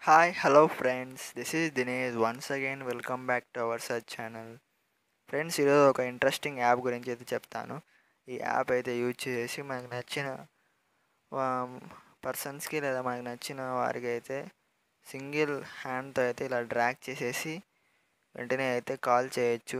hi hello friends this is Dinesh once again welcome back to our search channel friends ఈరోజు ఒక interesting app గురించి అయితే చెప్తాను ఈ యాప్ అయితే యూజ్ చేసి మనకు నచ్చిన పర్సన్స్కి లేదా మనకు నచ్చిన వారికి అయితే సింగిల్ హ్యాండ్తో అయితే ఇలా డ్రాగ్ చేసేసి వెంటనే అయితే కాల్ చేయొచ్చు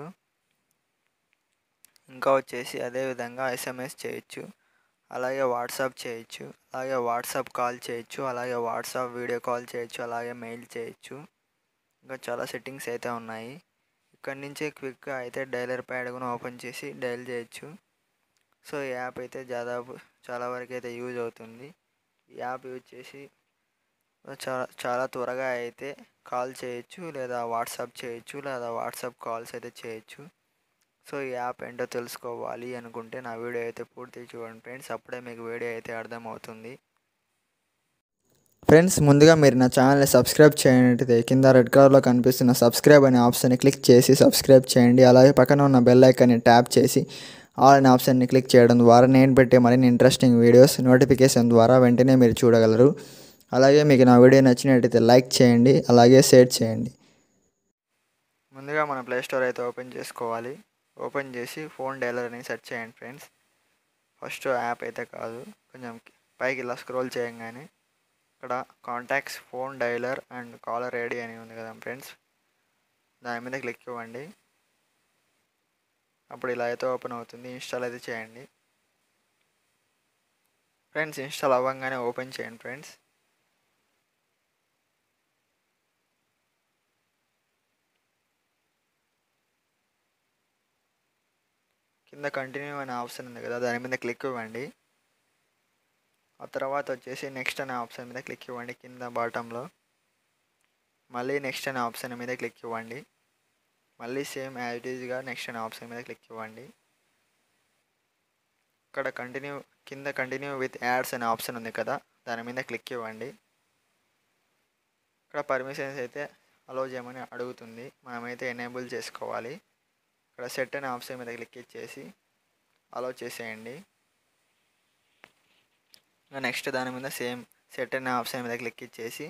ఇంకా వచ్చేసి అదేవిధంగా ఎస్ఎంఎస్ చేయొచ్చు అలాగే వాట్సాప్ చేయొచ్చు అలాగే వాట్సాప్ కాల్ చేయొచ్చు అలాగే వాట్సాప్ వీడియో కాల్ చేయొచ్చు అలాగే మెయిల్ చేయొచ్చు ఇంకా చాలా సెట్టింగ్స్ అయితే ఉన్నాయి ఇక్కడి నుంచే క్విక్గా అయితే డైలర్ ప్యాడ్ కూడా ఓపెన్ చేసి డైల్ చేయొచ్చు సో ఈ యాప్ అయితే దాదాపు చాలా వరకు అయితే యూజ్ అవుతుంది ఈ యాప్ యూజ్ చేసి చాలా చాలా త్వరగా అయితే కాల్ చేయొచ్చు లేదా వాట్సాప్ చేయొచ్చు లేదా వాట్సాప్ కాల్స్ అయితే చేయొచ్చు సో ఈ యాప్ ఏంటో తెలుసుకోవాలి అనుకుంటే నా వీడియో అయితే పూర్తి చూడండి ఫ్రెండ్స్ అప్పుడే మీకు వీడియో అయితే అర్థమవుతుంది ఫ్రెండ్స్ ముందుగా మీరు నా ఛానల్ని సబ్స్క్రైబ్ చేయనట్టయితే కింద రెడ్ కలర్లో కనిపిస్తున్న సబ్స్క్రైబ్ అనే ఆప్షన్ని క్లిక్ చేసి సబ్స్క్రైబ్ చేయండి అలాగే పక్కన ఉన్న బెల్ ఐకాన్ని ట్యాప్ చేసి ఆల్ అనే ఆప్షన్ని క్లిక్ చేయడం ద్వారా నేను పెట్టే మరిన్ని ఇంట్రెస్టింగ్ వీడియోస్ నోటిఫికేషన్ ద్వారా వెంటనే మీరు చూడగలరు అలాగే మీకు నా వీడియో నచ్చినట్టయితే లైక్ చేయండి అలాగే షేర్ చేయండి ముందుగా మన ప్లే స్టోర్ అయితే ఓపెన్ చేసుకోవాలి ఓపెన్ చేసి ఫోన్ డైలర్ అని సెర్చ్ చేయండి ఫ్రెండ్స్ ఫస్ట్ యాప్ అయితే కాదు కొంచెం పైకి ఇలా స్క్రోల్ చేయగానే ఇక్కడ contacts phone dialer and caller ID అని ఉంది కదా ఫ్రెండ్స్ దాని మీద క్లిక్ ఇవ్వండి అప్పుడు ఇలా అయితే ఓపెన్ అవుతుంది ఇన్స్టాల్ అయితే చేయండి ఫ్రెండ్స్ ఇన్స్టాల్ అవ్వగానే ఓపెన్ చేయండి ఫ్రెండ్స్ కింద కంటిన్యూ అనే ఆప్షన్ ఉంది కదా దాని మీద క్లిక్ ఇవ్వండి ఆ తర్వాత వచ్చేసి నెక్స్ట్ అనే ఆప్షన్ మీద క్లిక్ ఇవ్వండి కింద బాటంలో మళ్ళీ నెక్స్ట్ అనే ఆప్షన్ మీద క్లిక్ ఇవ్వండి మళ్ళీ సేమ్ యాజ్ ఈజ్గా నెక్స్ట్ అనే ఆప్షన్ మీద క్లిక్ ఇవ్వండి ఇక్కడ కంటిన్యూ కింద కంటిన్యూ విత్ యాడ్స్ అనే ఆప్షన్ ఉంది కదా దాని మీద క్లిక్ ఇవ్వండి ఇక్కడ పర్మిషన్స్ అయితే అలో చేయమని అడుగుతుంది మనమైతే ఎనేబుల్ చేసుకోవాలి ఇక్కడ సెట్ అనే ఆప్షన్ మీద క్లిక్ ఇచ్చేసి అలో చేసేయండి నెక్స్ట్ దాని మీద సేమ్ సెట్ అనే ఆప్షన్ మీద క్లిక్ ఇచ్చేసి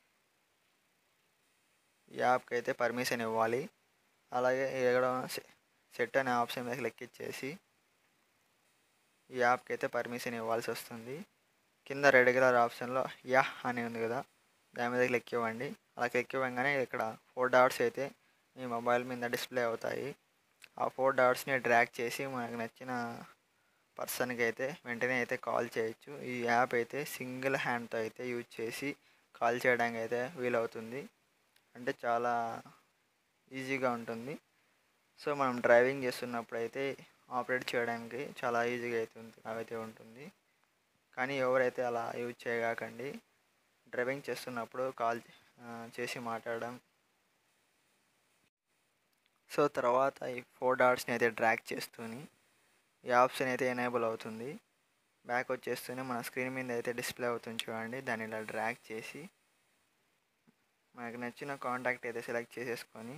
ఈ యాప్కి అయితే పర్మిషన్ ఇవ్వాలి అలాగే ఇక్కడ సెట్ అనే ఆప్షన్ మీద క్లిక్ ఇచ్చేసి ఈ యాప్కి అయితే పర్మిషన్ ఇవ్వాల్సి వస్తుంది కింద రెడ్ కలర్ ఆప్షన్లో యా అని ఉంది కదా దాని మీద క్లిక్ ఇవ్వండి అలా క్లిక్ ఇవ్వగానే ఇక్కడ ఫోర్ డాట్స్ అయితే మీ మొబైల్ మీద డిస్ప్లే అవుతాయి ఆ ఫోర్ డాట్స్ని డ్రాగ్ చేసి మనకు నచ్చిన పర్సన్కి అయితే వెంటనే అయితే కాల్ చేయొచ్చు ఈ యాప్ అయితే సింగిల్ హ్యాండ్తో అయితే యూజ్ చేసి కాల్ చేయడానికి అయితే వీలవుతుంది అంటే చాలా ఈజీగా ఉంటుంది సో మనం డ్రైవింగ్ చేస్తున్నప్పుడు అయితే ఆపరేట్ చేయడానికి చాలా ఈజీగా అయితే అయితే ఉంటుంది కానీ ఎవరైతే అలా యూజ్ చేయగాకండి డ్రైవింగ్ చేస్తున్నప్పుడు కాల్ చేసి మాట్లాడడం సో తర్వాత ఈ ఫోర్ డాట్స్ని అయితే డ్రాక్ చేస్తూని ఈ ఆప్షన్ అయితే ఎనేబుల్ అవుతుంది బ్యాక్ వచ్చేస్తూనే మన స్క్రీన్ మీద అయితే డిస్ప్లే అవుతుంది చూడండి దాన్ని ఇలా డ్రాక్ చేసి మనకు నచ్చిన కాంటాక్ట్ అయితే సెలెక్ట్ చేసేసుకొని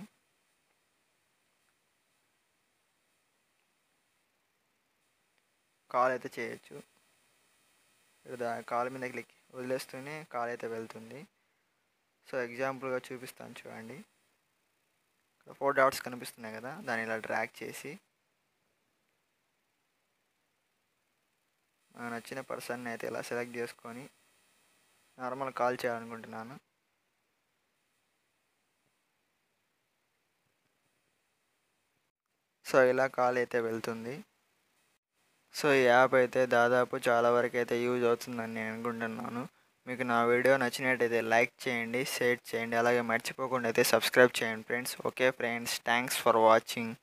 కాల్ అయితే చేయొచ్చు ఇక్కడ కాల్ మీద క్లిక్ వదిలేస్తూనే కాల్ అయితే వెళ్తుంది సో ఎగ్జాంపుల్గా చూపిస్తాను చూడండి ఇక్కడ ఫోర్ డాట్స్ కనిపిస్తున్నాయి కదా దాన్ని ఇలా డ్రాక్ చేసి నచ్చిన పర్సన్ని అయితే ఇలా సెలెక్ట్ చేసుకొని నార్మల్ కాల్ చేయాలనుకుంటున్నాను సో ఇలా కాల్ అయితే వెళ్తుంది సో ఈ యాప్ అయితే దాదాపు చాలా వరకు అయితే యూజ్ అవుతుందని నేను అనుకుంటున్నాను మీకు నా వీడియో నచ్చినట్టయితే లైక్ చేయండి షేర్ చేయండి అలాగే మర్చిపోకుండా అయితే సబ్స్క్రైబ్ చేయండి friends okay friends thanks for watching